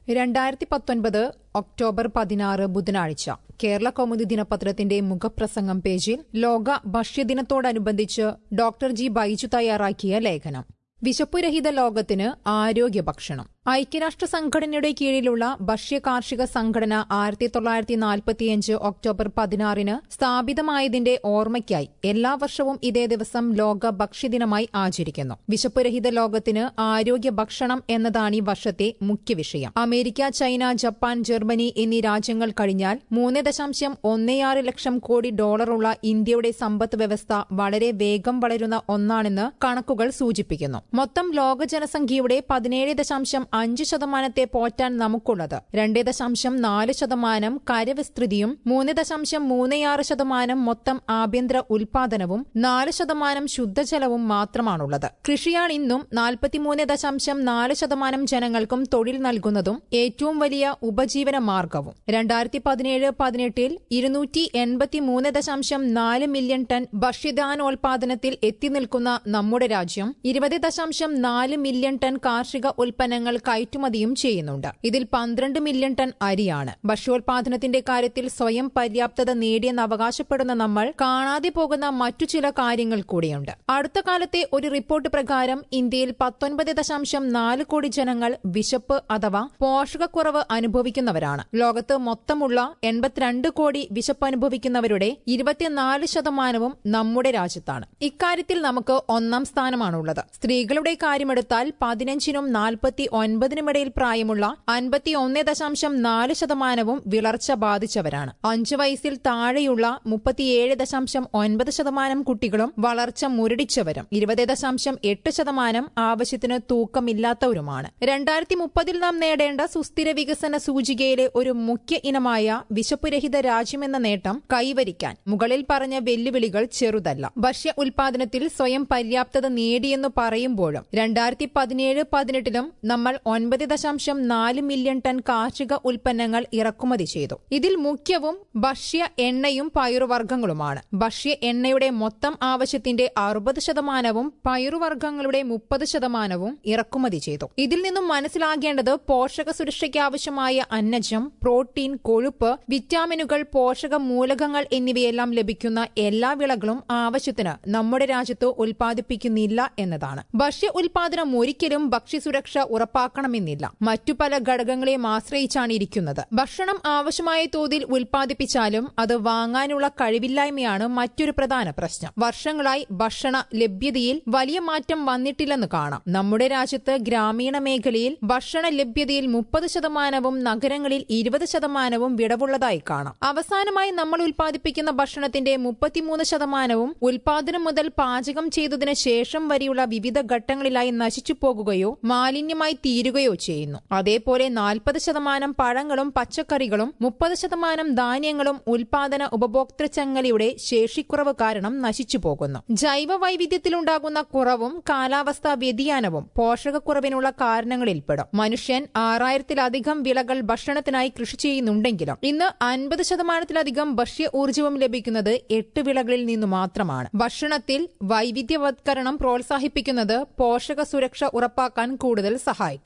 രണ്ടായിരത്തി പത്തൊൻപത് ഒക്ടോബർ പതിനാറ് ബുധനാഴ്ച കേരള കൗമുദി ദിനപത്രത്തിന്റെ മുഖപ്രസംഗം പേജിൽ ലോക ഭക്ഷ്യദിനത്തോടനുബന്ധിച്ച് ഡോക്ടർ ജി ബൈജു തയ്യാറാക്കിയ ലേഖനം വിശപ്പുരഹിത ലോകത്തിന് ആരോഗ്യ ഭക്ഷണം ഐക്യരാഷ്ട്ര സംഘടനയുടെ കീഴിലുള്ള ഭക്ഷ്യ കാർഷിക സംഘടന ആയിരത്തി തൊള്ളായിരത്തി നാൽപ്പത്തിയഞ്ച് ഒക്ടോബർ പതിനാറിന് സ്ഥാപിതമായതിന്റെ ഓർമ്മയ്ക്കായി എല്ലാ വർഷവും ഇതേ ദിവസം ലോക ഭക്ഷ്യദിനമായി ആചരിക്കുന്നു വിശപ്പുരഹിത ലോകത്തിന് ആരോഗ്യ ഭക്ഷണം എന്നതാണ് ഈ വർഷത്തെ മുഖ്യ വിഷയം അമേരിക്ക ചൈന ജപ്പാൻ ജർമ്മനി എന്നീ രാജ്യങ്ങൾ കഴിഞ്ഞാൽ മൂന്ന് ദശാംശം ഒന്നേയാറ് ലക്ഷം കോടി ഡോളറുള്ള ഇന്ത്യയുടെ സമ്പദ് വ്യവസ്ഥ വളരെ വേഗം വളരുന്ന ഒന്നാണെന്ന് കണക്കുകൾ സൂചിപ്പിക്കുന്നു മൊത്തം ലോക ജനസംഖ്യയുടെ പതിനേഴ് ദശാംശം അഞ്ച് ശതമാനത്തെ പോറ്റാൻ നമുക്കുള്ളത് രണ്ട് ദശാംശം നാല് ശതമാനം കരവിസ്തൃതിയും മൂന്ന് ദശാംശം മൂന്നേയാറ് ശതമാനം മൊത്തം ആഭ്യന്തര ഉൽപാദനവും നാല് ശതമാനം ശുദ്ധജലവും മാത്രമാണുള്ളത് കൃഷിയാണ് ഇന്നും നാൽപ്പത്തിമൂന്ന് ദശാംശം നാല് ശതമാനം ജനങ്ങൾക്കും തൊഴിൽ നൽകുന്നതും ഏറ്റവും വലിയ ഉപജീവന മാർഗവും രണ്ടായിരത്തി പതിനേഴ് പതിനെട്ടിൽ ഇരുന്നൂറ്റി എൺപത്തിമൂന്ന് ദശാംശം നാല് മില്യൺ ടൺ ഭക്ഷ്യധാനോൽപാദനത്തിൽ എത്തി നിൽക്കുന്ന നമ്മുടെ രാജ്യം ഇരുപത് ദശാംശം നാല് മില്യൺ ടൺ കാർഷിക ഉൽപ്പന്നങ്ങൾ കയറ്റുമതിയും ചെയ്യുന്നുണ്ട് ഇതിൽ പന്ത്രണ്ട് മില്യൺ ടൺ അരിയാണ് ഭക്ഷ്യോൽപാദനത്തിന്റെ കാര്യത്തിൽ സ്വയം പര്യാപ്തത നേടിയെന്ന് അവകാശപ്പെടുന്ന നമ്മൾ കാണാതെ പോകുന്ന മറ്റു ചില കാര്യങ്ങൾ കൂടിയുണ്ട് അടുത്ത കാലത്തെ ഒരു റിപ്പോർട്ട് പ്രകാരം ഇന്ത്യയിൽ പത്തൊൻപത് ദശാംശം നാല് കോടി ജനങ്ങൾ വിശപ്പ് അഥവാ പോഷകക്കുറവ് അനുഭവിക്കുന്നവരാണ് ലോകത്ത് മൊത്തമുള്ള എൺപത്തിരണ്ട് കോടി വിശപ്പ് അനുഭവിക്കുന്നവരുടെ ഇരുപത്തിനാല് ശതമാനവും നമ്മുടെ രാജ്യത്താണ് ഇക്കാര്യത്തിൽ നമുക്ക് ഒന്നാം സ്ഥാനമാണുള്ളത് സ്ത്രീകളുടെ കാര്യമെടുത്താൽ പതിനഞ്ചിനും നാൽപ്പത്തി ഒൻപതിനുമിടയിൽ പ്രായമുള്ള അൻപത്തിയൊന്ന് ദശാംശം നാല് ശതമാനവും വിളർച്ച ബാധിച്ചവരാണ് അഞ്ചു വയസ്സിൽ താഴെയുള്ള മുപ്പത്തിയേഴ് ദശാംശം ഒൻപത് ശതമാനം കുട്ടികളും വളർച്ച മുരടിച്ചവരും ഇരുപത് ദശാംശം എട്ട് ശതമാനം ആവശ്യത്തിന് തൂക്കമില്ലാത്തവരുമാണ് രണ്ടായിരത്തി മുപ്പതിൽ നാം നേടേണ്ട സുസ്ഥിര വികസന സൂചികയിലെ ഒരു മുഖ്യ ഇനമായ വിശപ്പുരഹിത രാജ്യമെന്ന നേട്ടം കൈവരിക്കാൻ മുകളിൽ പറഞ്ഞ വെല്ലുവിളികൾ ചെറുതല്ല ഭക്ഷ്യ ഉൽപാദനത്തിൽ സ്വയം പര്യാപ്തത നേടിയെന്ന് പറയുമ്പോഴും രണ്ടായിരത്തി പതിനേഴ് പതിനെട്ടിലും നമ്മൾ ഒൻപത് ദശാംശം നാല് മില്യൺ ടൺ കാർഷിക ഉൽപ്പന്നങ്ങൾ ഇറക്കുമതി ചെയ്തു ഇതിൽ മുഖ്യവും ഭക്ഷ്യ എണ്ണയും പയറുവർഗ്ഗങ്ങളുമാണ് ഭക്ഷ്യ എണ്ണയുടെ മൊത്തം ആവശ്യത്തിന്റെ അറുപത് ശതമാനവും പയറുവർഗ്ഗങ്ങളുടെ മുപ്പത് ശതമാനവും ഇറക്കുമതി ചെയ്തു ഇതിൽ നിന്നും മനസ്സിലാകേണ്ടത് പോഷക സുരക്ഷയ്ക്ക് ആവശ്യമായ അന്നജം പ്രോട്ടീൻ കൊഴുപ്പ് വിറ്റാമിനുകൾ പോഷക മൂലകങ്ങൾ എന്നിവയെല്ലാം ലഭിക്കുന്ന എല്ലാ വിളകളും ആവശ്യത്തിന് നമ്മുടെ രാജ്യത്ത് ഉൽപ്പാദിപ്പിക്കുന്നില്ല എന്നതാണ് ഭക്ഷ്യ ഉൽപാദനം ഒരിക്കലും ഭക്ഷ്യസുരക്ഷ ഉറപ്പാക്കണമെന്നില്ല മറ്റു പല ഘടകങ്ങളെയും ആശ്രയിച്ചാണ് ഇരിക്കുന്നത് ഭക്ഷണം ആവശ്യമായ തോതിൽ ഉൽപ്പാദിപ്പിച്ചാലും അത് വാങ്ങാനുള്ള കഴിവില്ലായ്മയാണ് മറ്റൊരു പ്രധാന പ്രശ്നം വർഷങ്ങളായി ഭക്ഷണ ലഭ്യതയിൽ വലിയ മാറ്റം വന്നിട്ടില്ലെന്ന് കാണാം നമ്മുടെ രാജ്യത്ത് ഗ്രാമീണ മേഖലയിൽ ഭക്ഷണ ലഭ്യതയിൽ മുപ്പത് ശതമാനവും നഗരങ്ങളിൽ ഇരുപത് ശതമാനവും വിടവുള്ളതായി കാണാം അവസാനമായി നമ്മൾ ഉൽപ്പാദിപ്പിക്കുന്ന ഭക്ഷണത്തിന്റെ മുപ്പത്തിമൂന്ന് ശതമാനവും ഉൽപാദനം മുതൽ പാചകം ചെയ്തതിന് ശേഷം വരെയുള്ള വിവിധ ഘട്ടങ്ങളിലായി നശിച്ചു പോകുകയോ മാലിന്യമായി തീരുകയോ ചെയ്യുന്നു അതേപോലെ നാൽപ്പത് ശതമാനം പഴങ്ങളും പച്ചക്കറികളും മുപ്പത് ശതമാനം ധാന്യങ്ങളും ഉൽപാദന ഉപഭോക്തൃ ചങ്ങലയുടെ ശേഷിക്കുറവ് കാരണം നശിച്ചു പോകുന്നു ജൈവ വൈവിധ്യത്തിലുണ്ടാകുന്ന കുറവും കാലാവസ്ഥാ വ്യതിയാനവും പോഷകക്കുറവിനുള്ള കാരണങ്ങളിൽപ്പെടും മനുഷ്യൻ ആറായിരത്തിലധികം വിളകൾ ഭക്ഷണത്തിനായി കൃഷി ചെയ്യുന്നുണ്ടെങ്കിലും ഇന്ന് അൻപത് ശതമാനത്തിലധികം ഭക്ഷ്യ ഊർജ്ജവും ലഭിക്കുന്നത് എട്ട് വിളകളിൽ നിന്നു മാത്രമാണ് ഭക്ഷണത്തിൽ വൈവിധ്യവത്കരണം പ്രോത്സാഹിപ്പിക്കുന്നത് പോഷക സുരക്ഷ ഉറപ്പാക്കാൻ കൂടുതൽ സഹായിക്കും